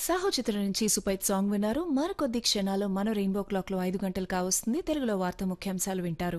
సాహో చిత్రం నుంచి సుపైత్ సాంగ్ విన్నారు మరికొద్ది క్షణాల్లో మన రెయిన్బో క్లాక్లో ఐదు గంటలు కావస్తుంది తెలుగులో వార్త ముఖ్యాంశాలు వింటారు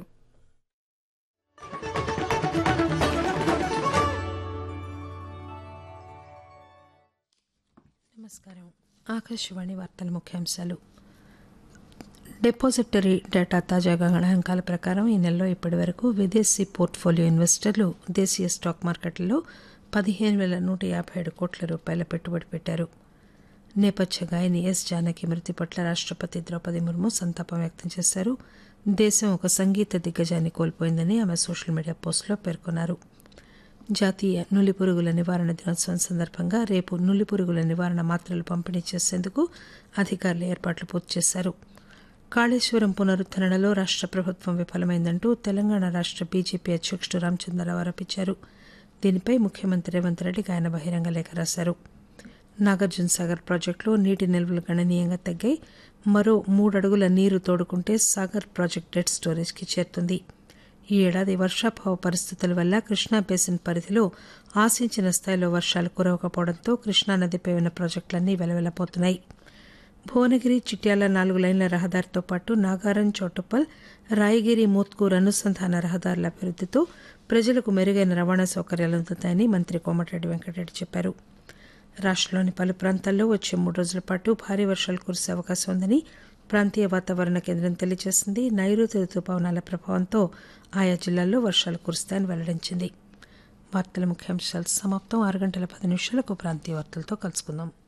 నమస్కారం ఆకాశవాణి వార్తల ముఖ్యాంశాలు డిపాజిటరీ డేటా తాజాగా గణాంకాల ప్రకారం ఈ నెలలో ఇప్పటి వరకు విదేశీ పోర్ట్ఫోలియో ఇన్వెస్టర్లు దేశీయ స్టాక్ మార్కెట్లలో పదిహేను వేల నూట యాభై ఏడు కోట్ల రూపాయల పెట్టుబడి పెట్టారు నేపథ్య గాయని ఎస్ జానకి మృతి పట్ల రాష్ట్రపతి ద్రౌపది ముర్ము సంతాపం వ్యక్తం చేశారు దేశం ఒక సంగీత దిగ్గజాన్ని కోల్పోయిందని ఆమె సోషల్ మీడియా పోస్టులో పేర్కొన్నారు జాతీయ నులి పురుగుల నివారణ దినోత్సవం సందర్భంగా రేపు నులి పురుగుల నివారణ మాత్రలు పంపిణీ చేసేందుకు అధికారులు ఏర్పాట్లు పూర్తి చేశారు కాళేశ్వరం పునరుద్దరణలో రాష్ట్ర ప్రభుత్వం విఫలమైందంటూ తెలంగాణ రాష్ట్ర బీజేపీ అధ్యక్షుడు రామచంద్రరావు ఆరోపించారు దీనిపై ముఖ్యమంత్రి రేవంత్ రెడ్డికి ఆయన బహిరంగ లేఖ రాశారు నాగార్జున సాగర్ ప్రాజెక్టులో నీటి నిల్వలు గణనీయంగా తగ్గాయి మరో మూడడుగుల నీరు తోడుకుంటే సాగర్ ప్రాజెక్టు డెడ్ స్టోరేజ్కి చేరుతుంది ఈ ఏడాది వర్షాభావ పరిస్థితుల వల్ల కృష్ణా బేసిన్ పరిధిలో ఆశించిన స్థాయిలో వర్షాలు కురవకపోవడంతో కృష్ణానదిపై ఉన్న ప్రాజెక్టులన్నీ వెలవెలపోతున్నాయి భువనగిరి చిట్యాల నాలుగు లైన్ల రహదారితో పాటు నాగారం చౌటుప్పల్ రాయగిరి మోత్కూర్ అనుసంధాన రహదారుల అభివృద్దితో ప్రజలకు మెరుగైన రవాణా సౌకర్యాలు అందుతాయని మంత్రి కోమటిరెడ్డి వెంకటరెడ్డి చెప్పారు రాష్టంలోని పలు ప్రాంతాల్లో వచ్చే మూడు రోజుల పాటు భారీ వర్షాలు కురిసే అవకాశం ఉందని ప్రాంతీయ వాతావరణ కేంద్రం తెలియజేసింది నైరుతి రుతుపవనాల ప్రభావంతో ఆయా జిల్లాల్లో వర్షాలు కురుస్తాయని వెల్లడించింది వార్తల ముఖ్యాంశాలు సమాప్తం ఆరు గంటల పది నిమిషాలకు ప్రాంతీయ వార్తలతో కలుసుకుందాం